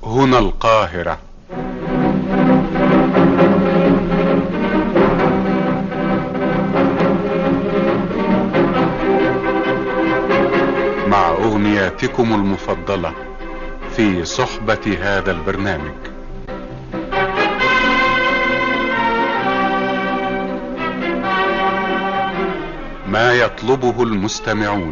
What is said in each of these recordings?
هنا القاهرة مع أغنياتكم المفضلة في صحبة هذا البرنامج ما يطلبه المستمعون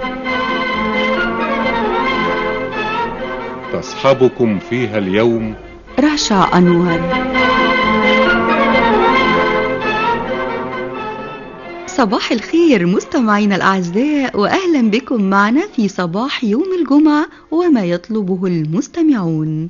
تصحبكم فيها اليوم رشا أنور صباح الخير مستمعينا الأعزاء وأهلا بكم معنا في صباح يوم الجمعة وما يطلبه المستمعون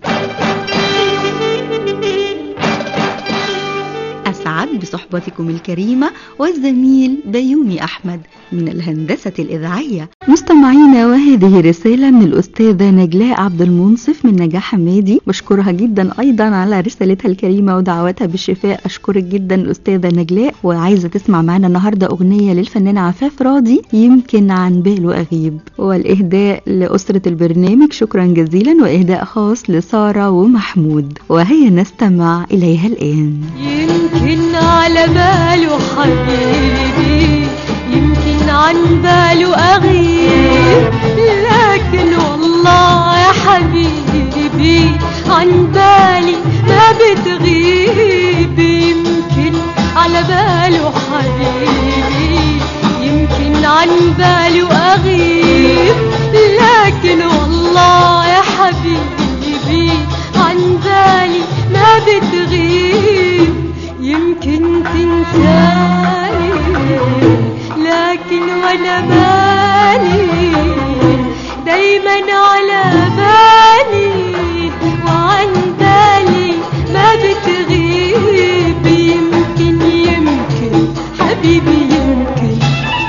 أسعد بصحبتكم الكريمة والزميل بيومي أحمد من الهندسة الإذاعية مستمعينا وهذه رسالة من الأستاذة نجلاء عبد المنصف من نجاح حمادي بشكرها جدا أيضا على رسالتها الكريمة ودعواتها بالشفاء أشكرك جدا الأستاذة نجلاء وعايزة تسمع معنا النهاردة أغنية للفنان عفاف راضي يمكن عن باله أغيب والإهداء لأسرة البرنامج شكرا جزيلا وإهداء خاص لسارة ومحمود وهيا نستمع إليها الآن يمكن على باله حبيبي يمكن عن باله أغيب لكن والله يا حبيبي عن بالي ما بتغيب يمكن على باله حبيبي يمكن عن باله أغيب لكن والله يا حبيبي عن بالي ما بتغيب يمكن تنساني لكن وانا بالي دايما على بالي وعن بالي ما بتغيب يمكن يمكن حبيبي يمكن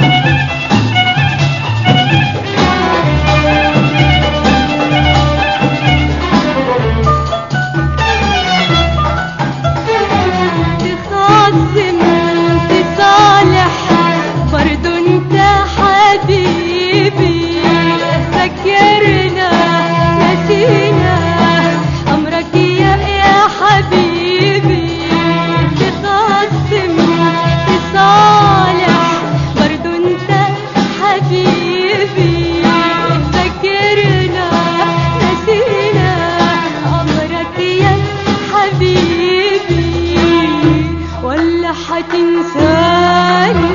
تخاصم تصالح برضو انت حبيبي فكرنا نسينا امرك يا يا حبيبي تخاصم تصالح برضو انت حبيبي فكرنا نسينا امرك يا حبيبي ولا حتنساني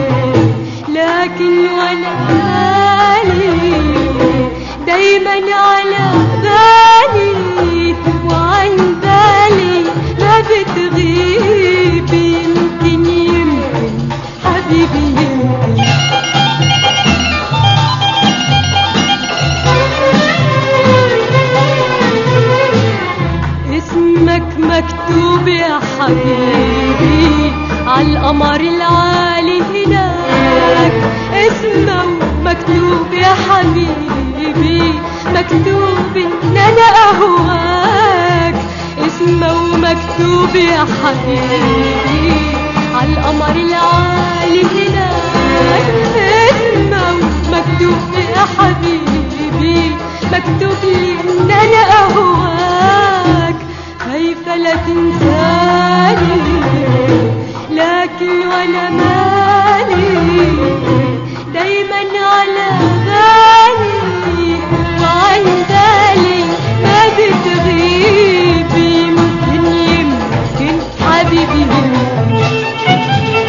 لكن وانا بالي دايما على بالي وعن بالي ما بتغيب يمكن يمكن حبيبي يمكن اسمك مكتوب يا حبيبي عالقمر العالي هناك اسمه مكتوب يا حبيبي مكتوب ان انا اهواك اسمه مكتوب يا حبيبي عالقمر العالي هناك اسمه مكتوب يا حبيبي مكتوب لي ان انا اهواك خايفة لا تنساني لكن وانا مالي دايما على بالي وعن بالي ما بتغيب يمكن يمكن حبيبي يمكن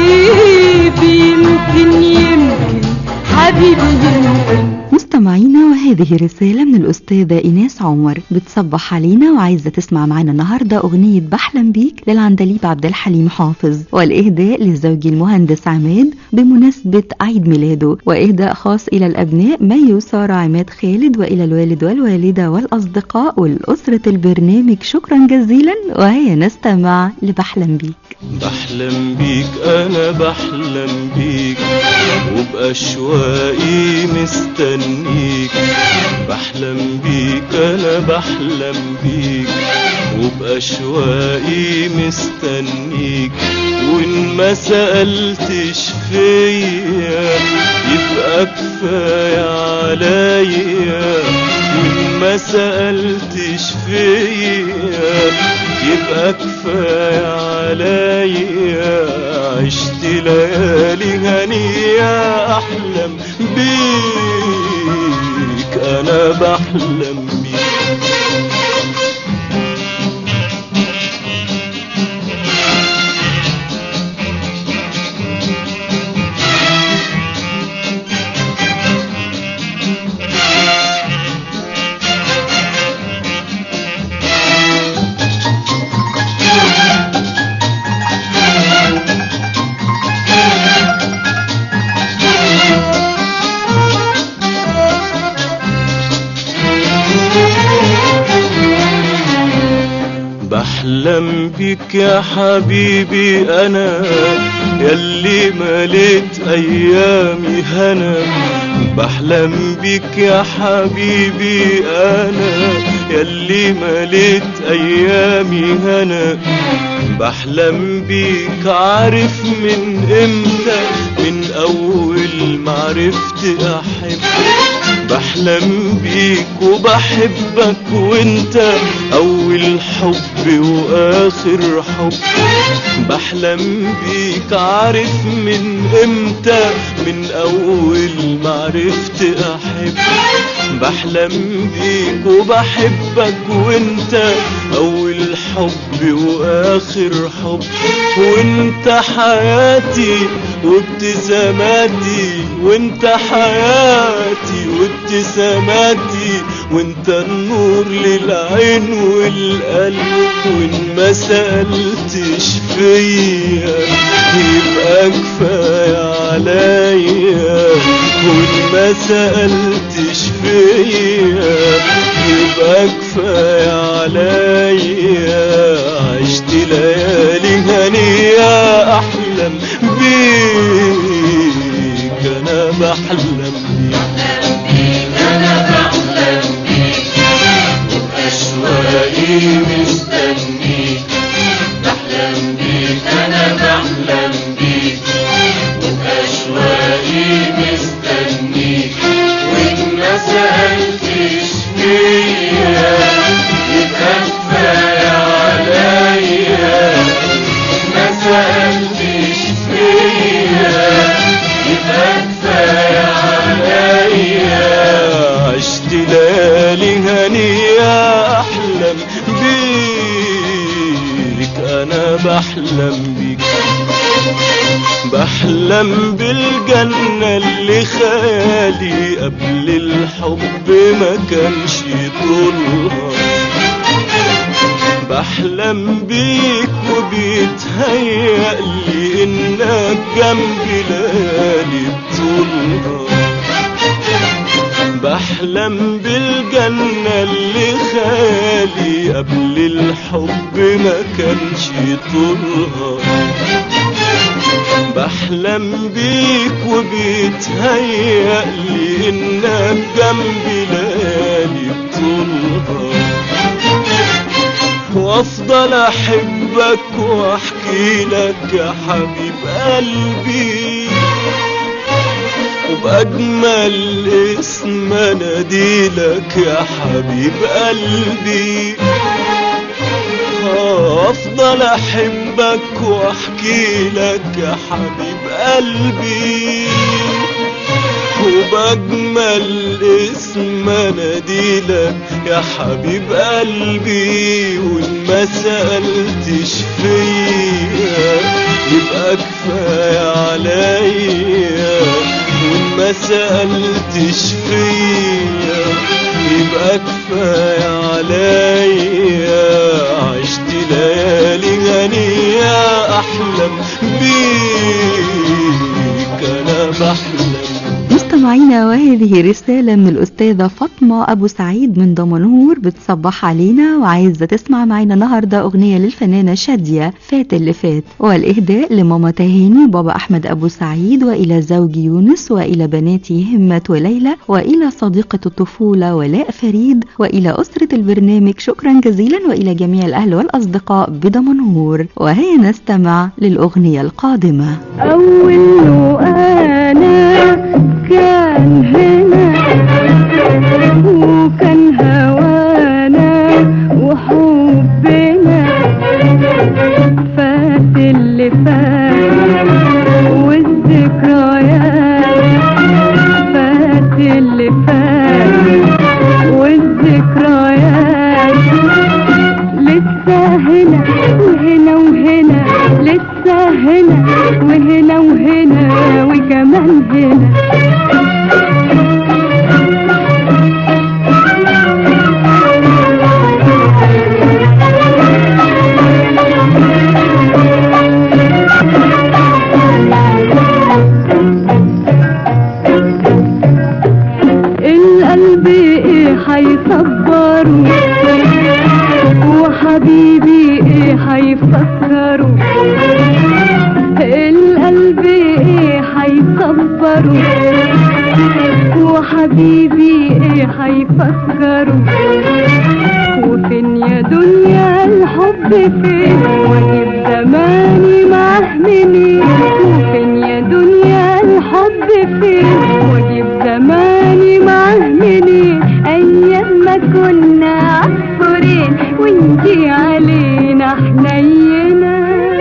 حبيبي يمكن يمكن حبيبي يمكن مستمعينا وهذه رسالة من الأستاذة إيناس عمر بتصبح علينا وعايزة تسمع معنا النهاردة أغنية بحلم بيك للعندليب عبد الحليم حافظ والإهداء للزوج المهندس عماد بمناسبة عيد ميلاده وإهداء خاص إلى الأبناء مي وسارة عماد خالد وإلى الوالد والوالدة والأصدقاء والأسرة البرنامج شكرا جزيلا وهيا نستمع لبحلم بيك بحلم بيك انا بحلم بيك وبأشواقي مستنيك بحلم بيك انا بحلم بيك وبأشواقي مستنيك وان ما سألتش فيا يبقى كفاية عليا وان ما سألتش فيا يبقى كفاية عليا عشت ليالي هنية أحلم بيك أنا بحلم بيك بحلم بيك يا حبيبي انا يلي مليت ايامي هنا بحلم بيك يا حبيبي انا يلي مليت ايامي هنا بحلم بيك عارف من امتى من اول ما عرفت احب بحلم بيك وبحبك وانت اول حب واخر حب بحلم بيك عارف من امتى من اول ما عرفت احب بحلم بيك وبحبك وانت اول حب واخر حب وانت حياتي وابتساماتي وانت حياتي وابتساماتي وانت النور للعين والقلب وان ما سألتش فيا يبقى كفاية عليا وان ما سألتش فيا يبقى كفاية عليا عشت ليالي هنية أحلم بيك أنا بحلم بيك أشواقي مستنيك بحلم بيك أنا بحلم بيك وبأشواقي مستنيك وإن ما سألتش فيا يبقى كفاية عليا ما سألتش فيا يبقى كفاية عليا عشت ليالي هنية أحلم بيك أنا بحلم بيك بحلم بالجنة اللي خيالي قبل الحب ما كانش طولها بحلم بيك وبيتهيألي إنك جنبي ليالي بطولها بحلم بالجنة اللي خالي قبل الحب ما كانش طولها بحلم بيك وبيتهيألي إنك جنبي ليالي بطولها وافضل احبك واحكي لك يا حبيب قلبي وبأجمل اسم اناديلك يا حبيب قلبي افضل احبك واحكي لك يا حبيب قلبي وبأجمل اسم اناديلك يا حبيب قلبي وان ما سألتش فيا يبقى كفاية عليا وإن ما سألتش فيا يبقى كفاية عليا عشت ليالي غنية أحلم بيك أنا بحلم مستمعينا وهذه رسالة من الأستاذة فاطمة أبو سعيد من دمنهور بتصبح علينا وعايزة تسمع معنا النهاردة أغنية للفنانة شادية فات اللي فات والإهداء لماما تهاني بابا أحمد أبو سعيد وإلى زوجي يونس وإلى بناتي همة وليلى وإلى صديقة الطفولة ولاء فريد وإلى أسرة البرنامج شكرا جزيلا وإلى جميع الأهل والأصدقاء بدمنهور وهيا نستمع للأغنية القادمة أول أنا كان هنا وكان هوانا وحبنا فات اللي فات والذكريات فات اللي فات والذكريات لسه هنا وهنا وهنا لسه هنا وهنا وهنا وكمان هنا القلب ايه هيصبره وحبيبي ايه هيفكره القلب ايه هيصبره وحبيبي ايه هيفكره وفين يا دنيا الحب فين واجيب زماني معاه منين وفين يا دنيا الحب فين واجيب زماني معاه منين ايام ما كنا عصفورين وانتي علينا حنينه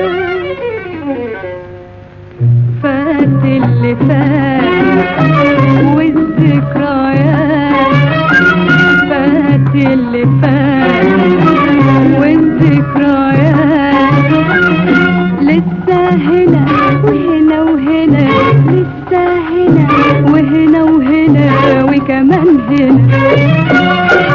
فات اللي فات والذكريات فات اللي فات والذكريات لسه هنا وهنا وهنا لسه هنا وهنا وهنا وكمان هنا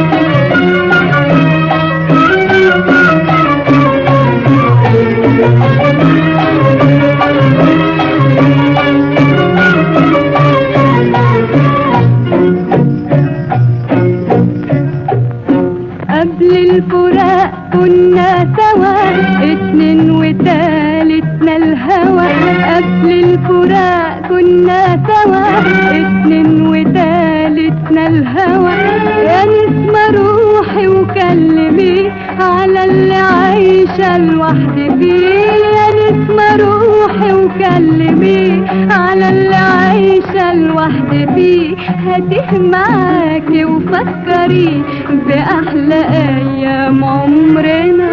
قبل الفراق كنا سوا اتنين وتالتنا الهوى قبل الفراق كنا سوا اتنين وتالتنا الهوى يا نسمة روحي وكلمي على اللي عايشة لوحدي فيه يا نسمة روحي وكلمي على اللي عايشة لوحدي فيه هاتيه معاكي وفكري بأحلى أيام عمرنا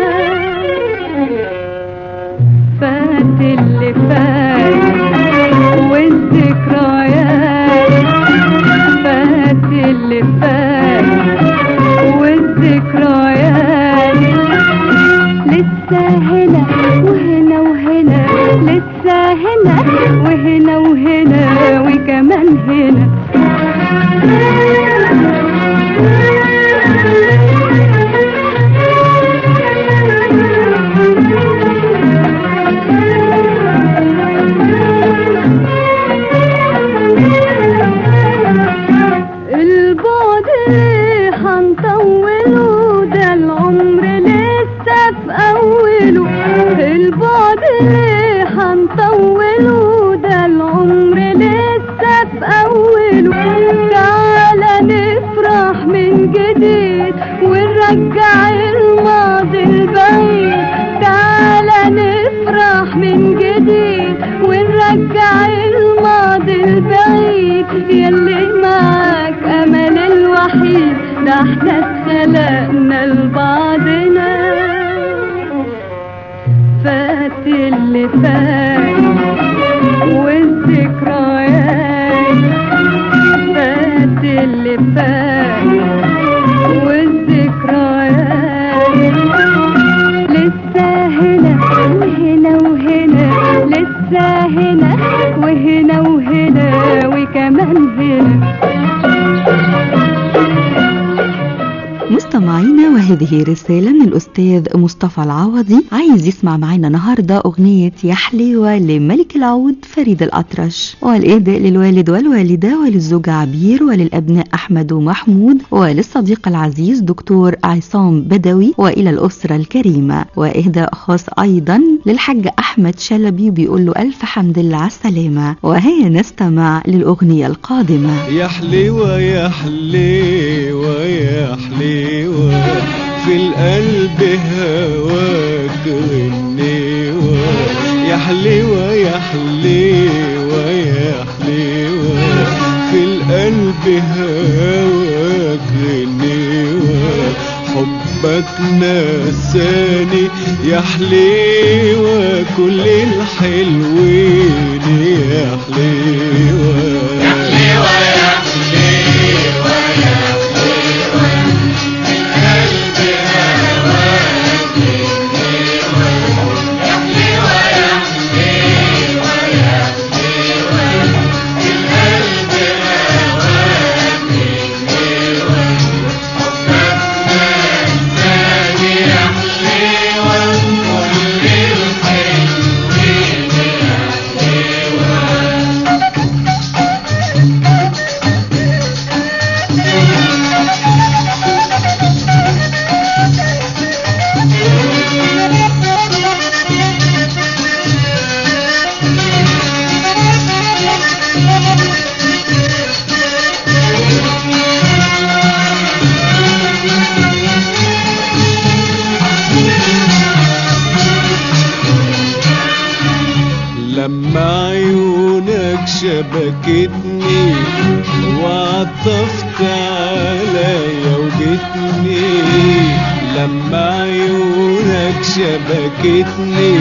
فات اللي فات والذكريات فات اللي فات والذكريات لسه هنا وهنا وهنا لسه هنا وهنا وهنا وكمان هنا البعد ليه هنطوله ده العمر لسه في أوله البعد ليه هنطوله ده العمر لسه في أوله هنا وهنا وهنا وكمان هنا مستمعينا وهذه رسالة من الأستاذ مصطفى العوضي عايز يسمع معنا النهاردة أغنية يا حليوة لملك العود فريد الأطرش والإهداء للوالد والوالدة وللزوج عبير وللأبناء أحمد ومحمود وللصديق العزيز دكتور عصام بدوي وإلى الأسرة الكريمة وإهداء خاص أيضا للحاج أحمد شلبي بيقول له ألف حمد لله على السلامة وهيا نستمع للأغنية القادمة يا حليوة يا حليوة يا حليوة في القلب هواك غنيوة يا حليوة يا حليوة يا حليوة في القلب هواك غنيوة حبك نساني يا حليوة كل الحلوين يا حليوة يا لما عيونك شبكتني وعطفت عليا وجتني لما عيونك شبكتني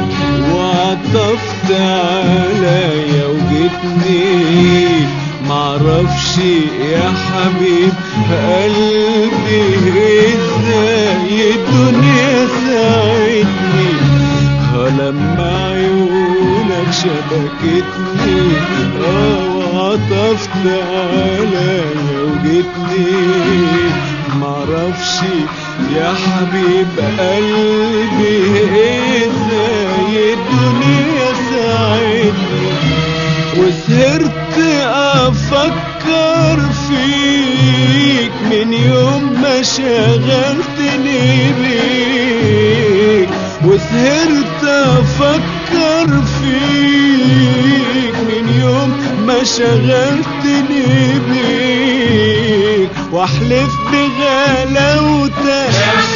وعطفت عليا وجتني معرفش يا حبيب قلبي ازاي الدنيا ساعدني لما عيونك شبكتني اه وعطفت عليا وجتني معرفش يا حبيب قلبي ازاي الدنيا ساعدني وسهرت افكر فيك من يوم ما شغلتني بيك وسهرت افكر فيك من يوم ما شغلتني بيك واحلف بغلاوتك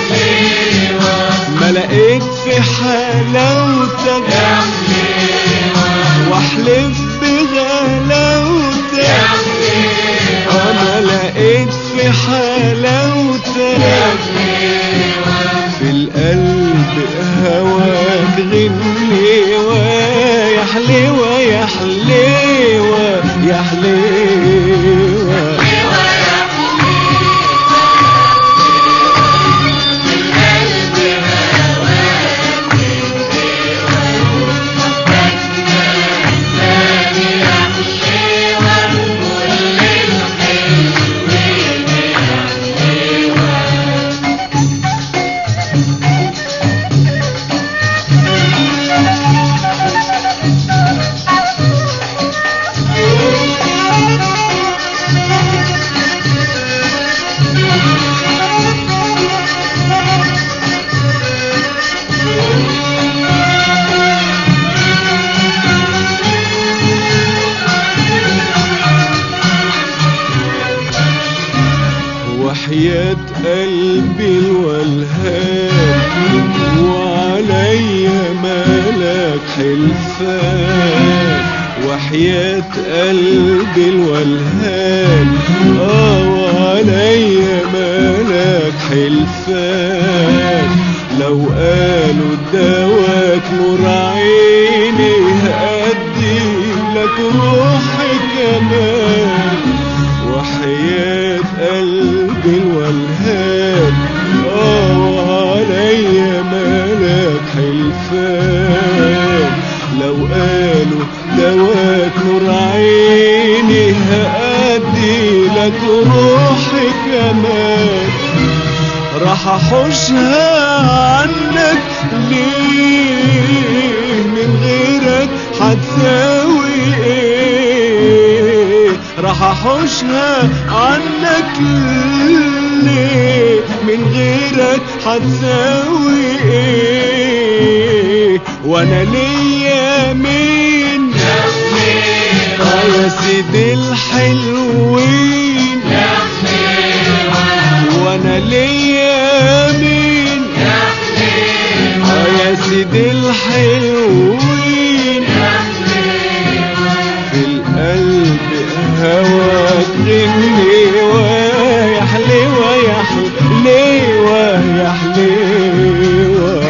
ما لقيت في حلاوتك واحلف بغلاوتك انا لقيت في حلاوتك في القلب هواك غنيوة يا حليوة يا حليوة يا حليوة وحياة قلبي الولهان وعليا مالك حلفان وحياة قلبي الولهان اه وعليا مالك حلفان لو قالوا دواك نور عيني هأدي لك روحي كمان وحياة قلبي الولهان اه وعليا مالك حلفان لو قالوا راح احوشها عنك ليه من غيرك هتساوي ايه راح احوشها عنك ليه من غيرك هتساوي ايه وانا ليا مين آه يا سيدي الحلوين وانا ليا مين آه يا سيدي الحلوين في القلب هواك غني ويا حلوة يا حلوة يا حلوة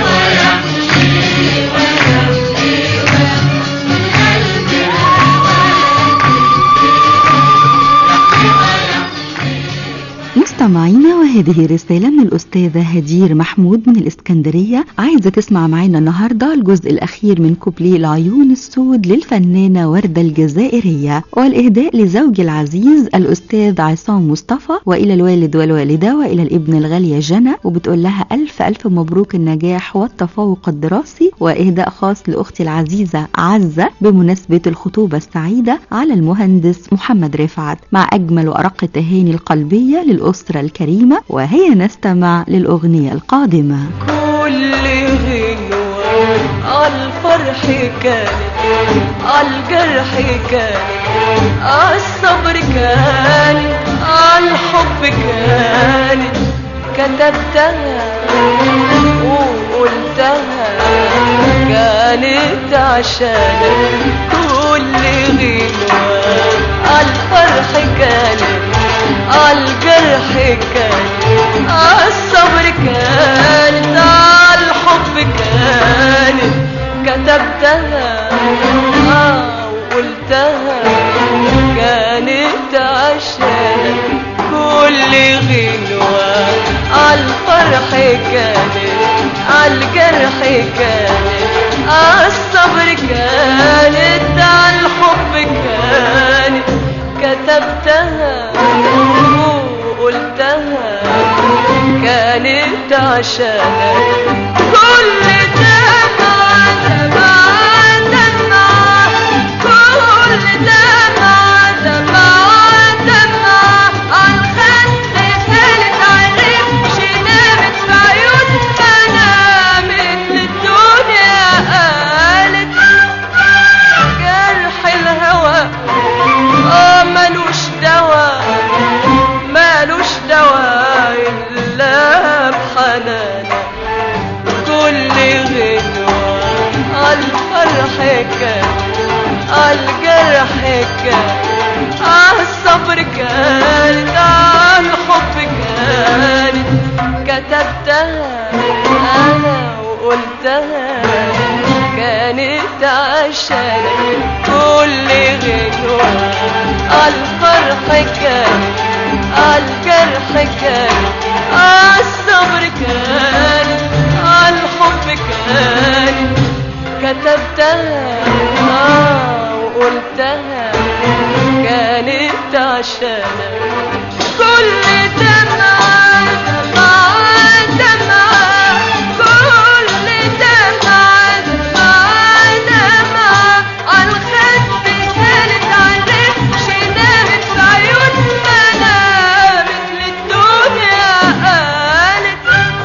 مستمعينا وهذه رسالة من الأستاذة هدير محمود من الإسكندرية عايزة تسمع معانا النهاردة الجزء الأخير من كوبليه العيون السود للفنانة وردة الجزائرية والإهداء لزوجي العزيز الأستاذ عصام مصطفى وإلى الوالد والوالدة وإلى الابن الغالية جنى وبتقول لها ألف ألف مبروك النجاح والتفوق الدراسي وإهداء خاص لأختي العزيزة عزة بمناسبة الخطوبة السعيدة على المهندس محمد رفعت مع أجمل وأرق التهاني القلبية للأسرة الكريمة وهي نستمع للأغنية القادمة كل غنوة عالفرح كانت عالجرح كانت عالصبر كانت عالحب كانت كتبتها وقلتها كانت عشانك كل غنوة عالفرح كانت عالجرح كانت عالصبر كانت عالحب كانت كتبتها آه وقلتها كانت عشانك كل غنوة عالفرح كانت عالجرح كانت عالصبر كانت عالحب كانت كتبتها وقلتها كانت عشانك كل دمعة دمعة دمعة كل دمعة دمعة دمعة عالخد سالت عالرمش نامت في عيون منامت للدنيا قالت جرح الهوى اه ملوش دوا ملوش دوا الا بحنانك كل غنوة عالفرح كان عالجرح كان عالصبر كانت عالحب كانت كتبتها انا وقلتها كانت عشانك كل غنوة عالفرح كانت عالجرح كانت عالصبر كانت عالحب كانت كتبتها آه وقلتها كانت عشانك كل دمعة دمعة دمعة كل دمعة دمعة دمعة عالخد كانت عالرمش نامت في عيون منامت للدنيا قالت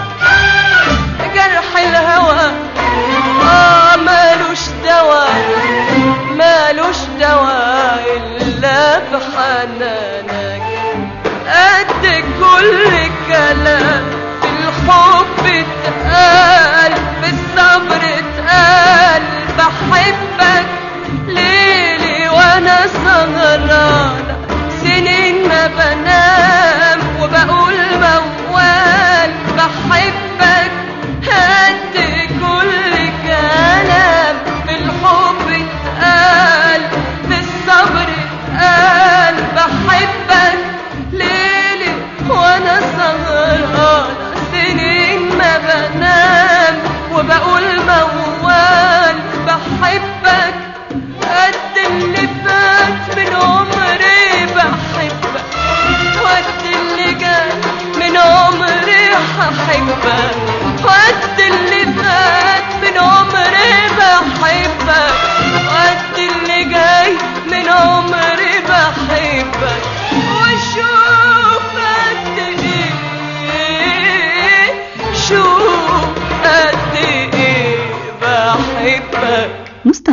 جرح الهوى اه مالوش دوا مالوش دوا الا بحنانك قد كل كلام في الحب اتقال في الصبر اتقال بحبك ليلي وانا سهرانة سنين ما بنام وبقول موال بحبك قد كل كلام في الحب اتقال في الصبر اتقال بحبك ليلي وانا سهرانة سنين ما بنام وبقول موال بحبك قد اللي فات من عمري بحبك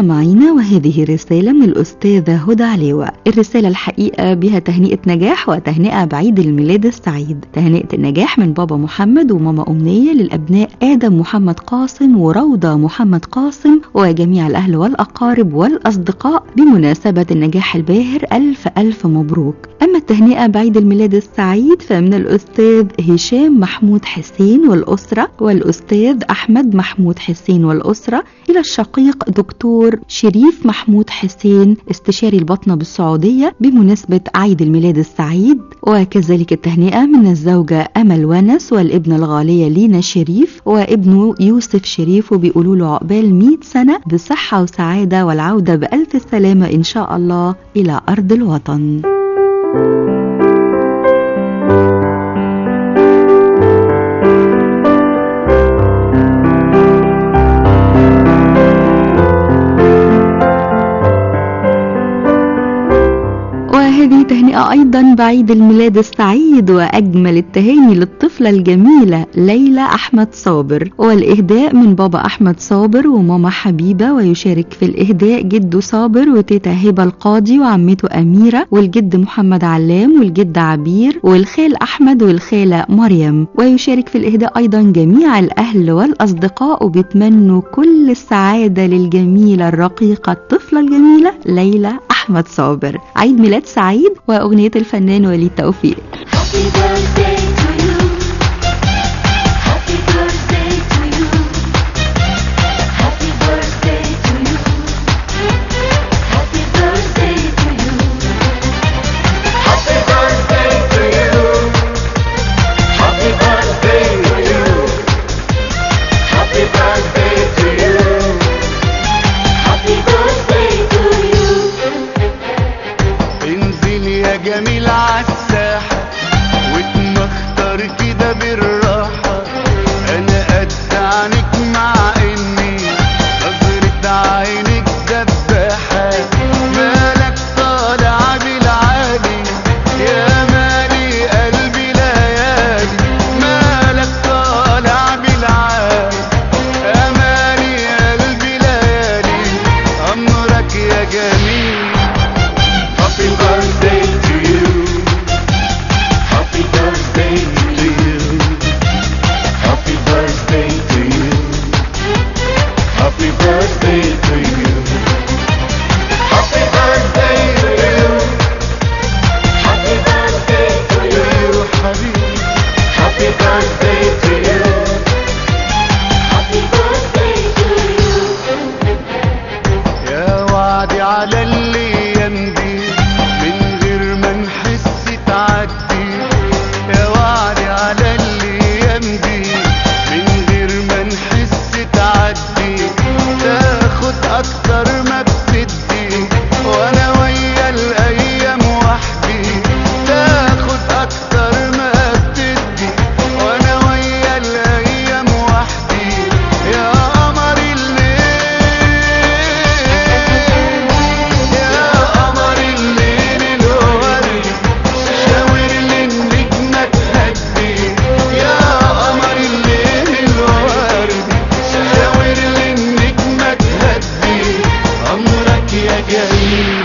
مستمعينا وهذه رسالة من الأستاذة هدى عليوة الرسالة الحقيقة بها تهنئة نجاح وتهنئة بعيد الميلاد السعيد تهنئة النجاح من بابا محمد وماما أمنية للأبناء آدم محمد قاسم وروضة محمد قاسم وجميع الأهل والأقارب والأصدقاء بمناسبة النجاح الباهر ألف ألف مبروك أما التهنئة بعيد الميلاد السعيد فمن الأستاذ هشام محمود حسين والأسرة والأستاذ أحمد محمود حسين والأسرة إلى الشقيق دكتور شريف محمود حسين استشاري البطنة بالسعودية بمناسبة عيد الميلاد السعيد وكذلك التهنئة من الزوجة أمل ونس والابنة الغالية لينا شريف وابنه يوسف شريف وبيقولوا له عقبال 100 سنة بصحة وسعادة والعودة بألف سلامة إن شاء الله إلى أرض الوطن وهذه تهنئة أيضا بعيد الميلاد السعيد وأجمل التهاني للطفلة الجميلة ليلى أحمد صابر والإهداء من بابا أحمد صابر وماما حبيبة ويشارك في الإهداء جده صابر وتيتا هبة القاضي وعمته أميرة والجد محمد علام والجد عبير والخال أحمد والخالة مريم ويشارك في الإهداء أيضا جميع الأهل والأصدقاء وبيتمنوا كل السعادة للجميلة الرقيقة الطفلة الجميلة ليلى أحمد صابر عيد ميلاد سعيد وأغنية الفنان وليد توفيق Happy birthday to you. Happy birthday to you. Happy birthday to you. Happy birthday to you. Happy birthday to you. Happy birthday to you. Happy birthday to you. Happy birthday to you. انزل يا جميل عالساحة واتمختر كده بالراحة انا قد عنك مع اني نظرة عينك دباحة مالك طالع بالعالي يا مالي قلبي ليالي مالك طالع بالعالي يا مالي قلبي ليالي امرك يا جميل Happy birthday to you. Happy birthday to you. Happy birthday to you. Happy birthday to you. Happy birthday to you. Happy birthday to you, حبيبي. Happy birthday to you. Happy birthday to you. يا وعدي على الايام دي من غير ما نحس تعدي يا وعدي على الايام دي من غير ما نحس تعدي تاخد اكتر ما بتدي وانا ويا الايام وحدي تاخد اكتر ما بتدي وانا ويا الايام وحدي يا قمر الليل يا قمر الليل الورد شاور للنجمة تهدي يا قمر الليل الورد شاور للنجمة تهدي أمرك يا جميل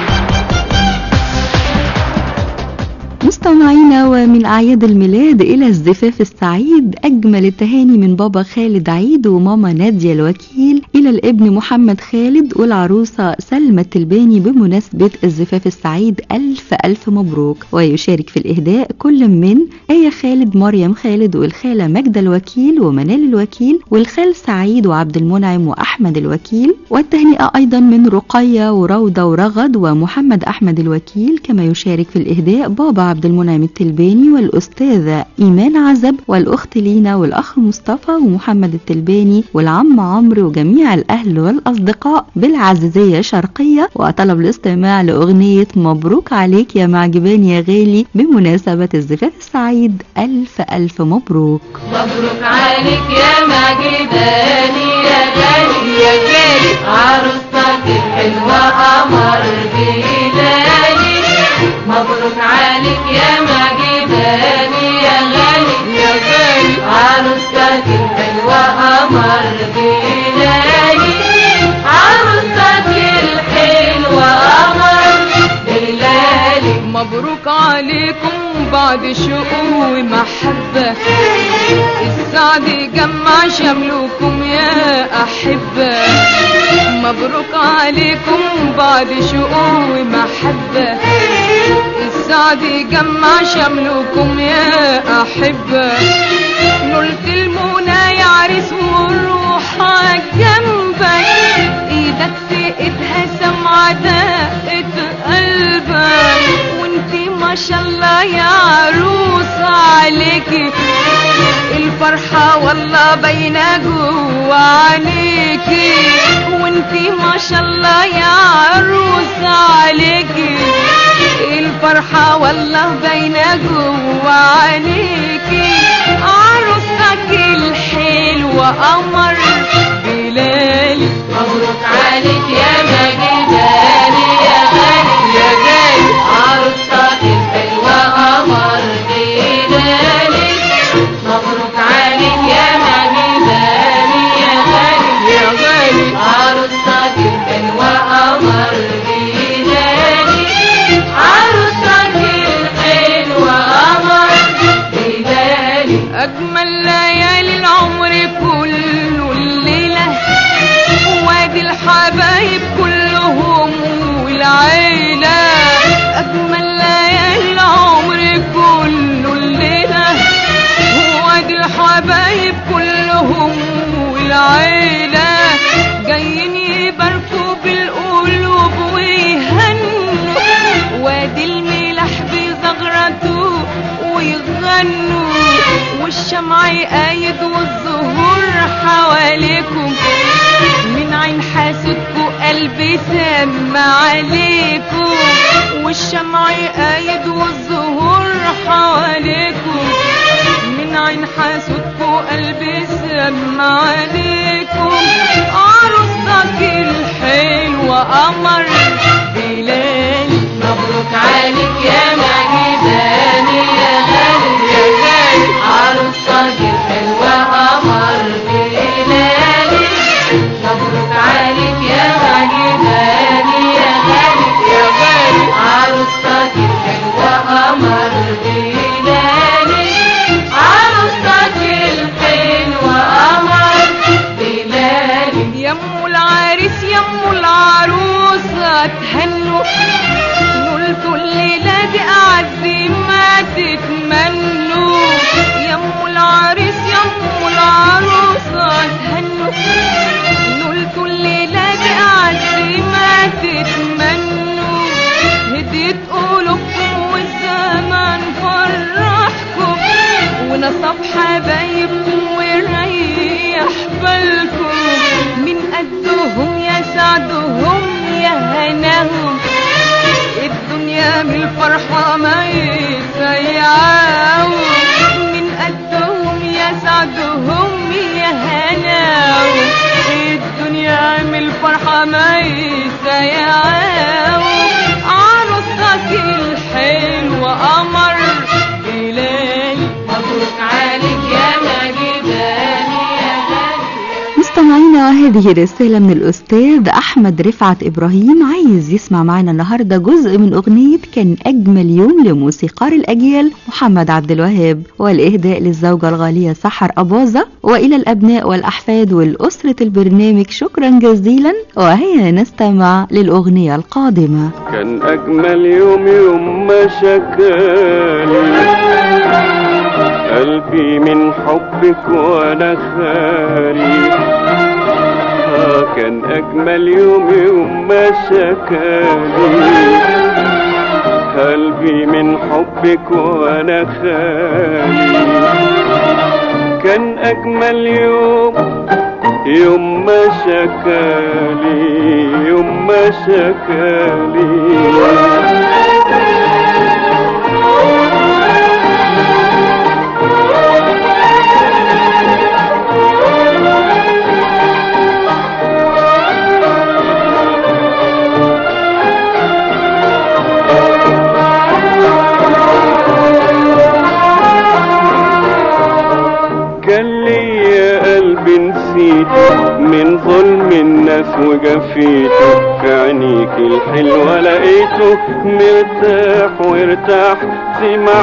مستمعينا ومن أعياد الميلاد إلى الزفاف السعيد أجمل التهاني من بابا خالد عيد وماما نادية الوكيل إلى الابن محمد خالد والعروسة سلمى التلباني بمناسبة الزفاف السعيد ألف ألف مبروك ويشارك في الإهداء كل من آية خالد مريم خالد والخالة ماجدة الوكيل ومنال الوكيل والخال سعيد وعبد المنعم وأحمد الوكيل والتهنئة أيضا من رقية وروضة ورغد ومحمد أحمد الوكيل كما يشارك في الإهداء بابا عبد المنعم التلباني والأستاذة إيمان عزب والأخت لينا والأخ مصطفى ومحمد التلباني والعم عمرو وجميع الأهل والأصدقاء بالعزيزية شرقية وطلب الاستماع لأغنية مبروك عليك يا معجبان يا غالي بمناسبة الزفاف السعيد ألف ألف مبروك مبروك عليك يا مجداني يا غالي يا غالي عروستك الحلوة قمر بلالي مبروك عليك يا مجداني يا غالي يا غالي عروستك الحلوة قمر بلالي عروستك بعد شوق ومحبة السعد جمع شملكم يا أحبة مبروك عليكم بعد شوق ومحبة السعد جمع شملكم يا أحبة نلت المنى يا عريس والروح جنبك ايدك في ايدها سمعة دقة قلبك وانتي ما شاء الله يا عروس عليكي الفرحة والله باينة جوا عينيكي وانتي ما شاء الله يا عروس عليكي الفرحة والله باينة جوا عينيكي عروستك الحلوة قمر بلالي مبروك عليك يا مجداني يا غالي يا غالي عروستك الحلوة قمر بلالي مبروك عليك يا مجداني يا غالي يا غالي عروستك الحلوة قمر بلالي عروستك الحلوة قمر بلالي أجمل ليالي العمر كله الليلة وادي الحبايب كلهم والعيلة أجمل ليالي العمر كله الليلة وادي الحبايب كلهم والعيلة جايين يباركوا بالقلوب ويهنوا وادي الملاح بزغرته ويغنوا والشمع يقايد والزهور حواليكم من عين حاسدكوا قلبي سمع عليكم والشمع يقايد والزهور حواليكم من عين حاسدكوا قلبي سمع عليكم عروستك الحلوة قمر بلالي مبروك عليك يا مجداني يا غالي يا غالي عروستك الحلوة قمر بلالي مبروك عليك يا مجداني يا غالي يا غالي عروستك الحلوة قمر بلالي عروستك الحلوة قمر بلالي يمو العريس يمو العروسة تهنوا نقولكوا الليلة دي أعز ما تتمنوا يمو العريس يمو العروسة تهنوا نقولكوا الليلة دي أعز ما تتمنوا هديت قلوبكم والزمان فرحكم ونصب حبايبكم وريح بالكم من قدهم يا سعدهم يا هناهم الدنيا من الفرحة ما يسيعوا من قدهم يا سعدهم يا هناهم الدنيا من الفرحة ما يسيعوا عروستك الحلوة قمر بلالي مبروك عليك يا مجداني يا غالي مستمعينا هذه رسالة من الأستاذ أحمد رفعت إبراهيم عايز يسمع معنا النهاردة جزء من أغنية كان أجمل يوم لموسيقار الأجيال محمد عبد الوهاب والإهداء للزوجة الغالية سحر أباظة وإلى الأبناء والأحفاد والأسرة البرنامج شكرا جزيلا وهيا نستمع للأغنية القادمة كان أجمل يوم يوم ما شكالي قلبي من حبك وأنا خالي آه كان أجمل يوم يوم ما شكالي قلبي من حبك وأنا خالي كان أجمل يوم يوم ما شكالي يوم ما شكالي كان ليا قلب نسيت من ظلم الناس الناس وجفيته في عينيك الحلوة لقيته مرتاح وارتحت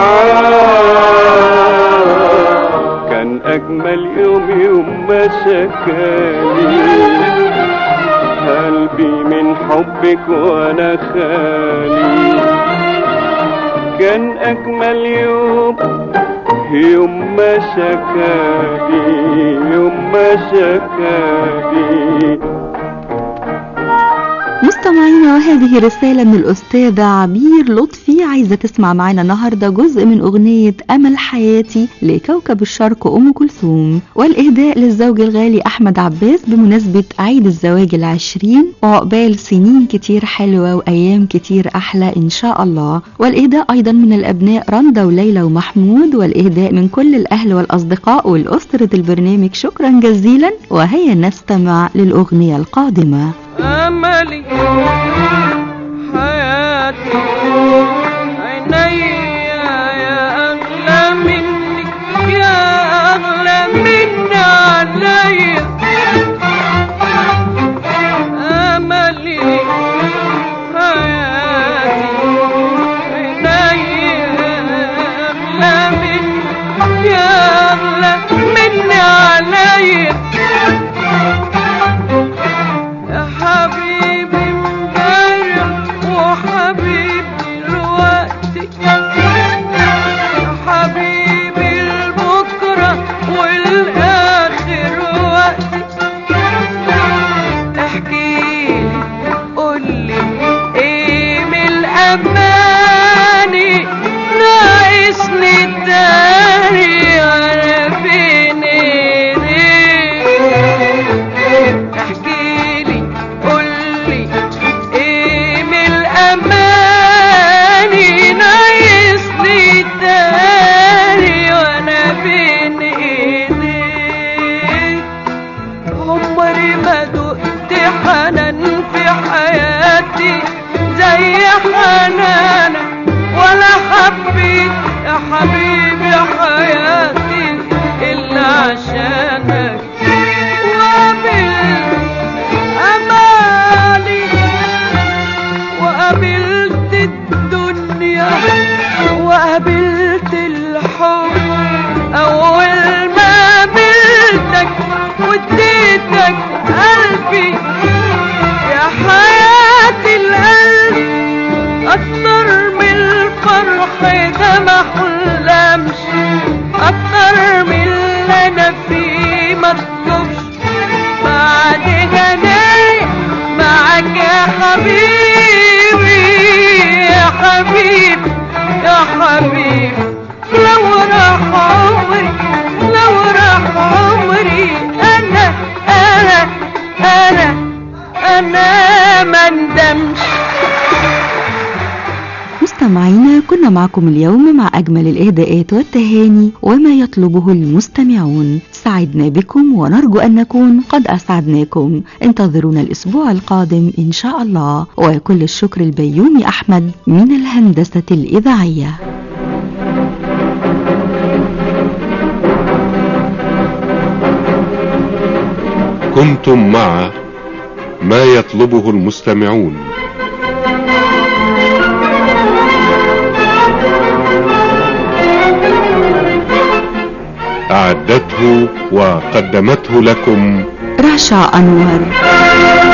معاه كان أجمل يوم يوم ما شكالي قلبي من حبك وانا خالي كان اجمل يوم يوم ما شكالي يوم ما شكالي مستمعينا وهذه رسالة من الأستاذة عبير لطفي عايزة تسمع معنا النهاردة جزء من أغنية أمل حياتي لكوكب الشرق أم كلثوم والإهداء للزوج الغالي أحمد عباس بمناسبة عيد الزواج العشرين وعقبال سنين كتير حلوة وأيام كتير أحلى إن شاء الله والإهداء أيضا من الأبناء رندا وليلى ومحمود والإهداء من كل الأهل والأصدقاء والأسرة البرنامج شكرا جزيلا وهيا نستمع للأغنية القادمة أملي حياتي عينيا يا أغلى منك يا أغلى من عليا أملي حياتي عينيا أغلى منك يا أغلى من عليا يا حبيبي امبارح وحبيبي دلوقتي يا حبيبي البكرة والآخر وقتي احكيلي قولي ايه من الأماني ناقصني تاني وانا فين ايديك احكيلي قولي ايه من الاماني ناقصني تاني وانا بين ايديك عمري ما دقت حنان في حياتي زي حنانك ولا حبيت يا حبيبي حياتي الا عشانك وقابلت امالي وقابلت الدنيا وقابلت الحب اول ما قابلتك واديتك قلبي يا حياة القلب اكتر من الفرح ده ما احلمش اكتر من اللي انا فيه ما اطلبش بعد هنايا معاك يا حبيبي يا حبيبي يا حبيبي لو راح عمري لو راح عمري انا انا انا انا ما ندمش مستمعينا كنا معكم اليوم مع أجمل الإهداءات والتهاني وما يطلبه المستمعون سعدنا بكم ونرجو أن نكون قد أسعدناكم انتظرونا الأسبوع القادم إن شاء الله وكل الشكر البيومي أحمد من الهندسة الإذاعية كنتم مع ما يطلبه المستمعون أعدته وقدمته لكم رشا أنور